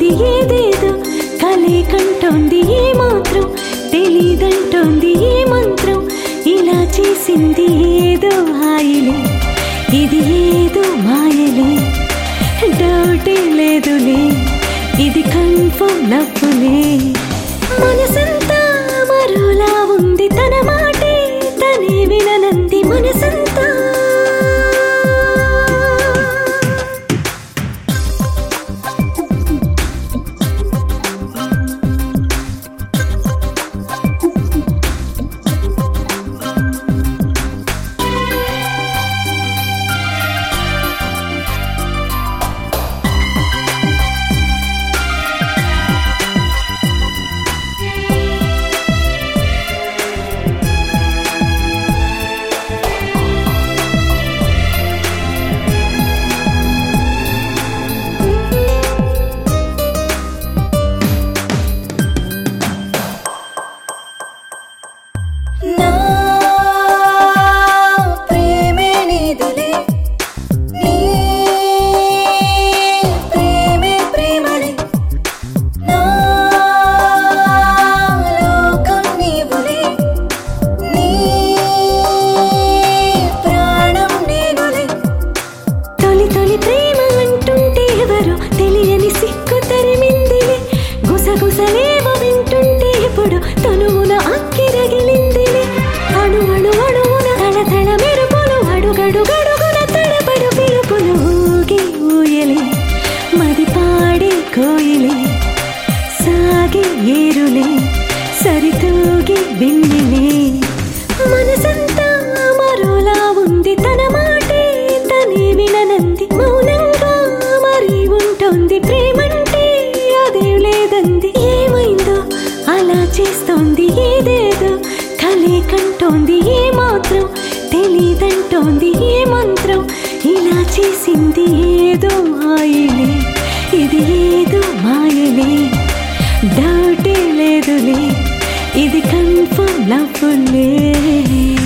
ఏదేదో కలే కంటోంది ఏ మాత్రం తెలీదంటోంది ఏ మంత్రం ఇలా చేసింది ఏదో హాయిలే ఇది ఏదో మాయలే డౌటే లేదులే ఇది కన్ఫర్మ్ నవ్వులే మనసంతా మరోలా ఉంది తన మాటే తనే విననంది మనసంతా నా ప్రేమే నీదులే నీ ప్రేమే ప్రేమలే నా లోకం నీవులే నీ ప్రాణం నేనులే తొలి తొలి ప్రేమ అంటుంటే ఎవరో తెలియని సిక్కు తరిమిందిలే గుసగుసలేమో వింటుంటే ఇప్పుడు తనువున అక్కిరగిలిందిలే అణు అణు అణువున తళతళ మెరుపులు అడుగడుగడుగున తడబడు పిలుపులు ఊగి ఊయలే మది పాడే కోయిలే సాగే ఏరులే సరితూగి బిందిలే మనసంతా మరోలా ఉంది తన మాటే తనే విననంది మౌనంగా మరి ఉంటుంది ప్రేమంటే అదే లేదంది ఏమైందో అలా చేస్తోంది ఏదేదో కలే కంటోంది ఏ మాత్రం తెలీదంటోంది ఏ మంత్రం ఇలా చేసింది ఏదో మాయలే ఇది ఏదో మాయలే డౌటే లేదులే ఇది కన్ఫర్మ్ లవ్వులే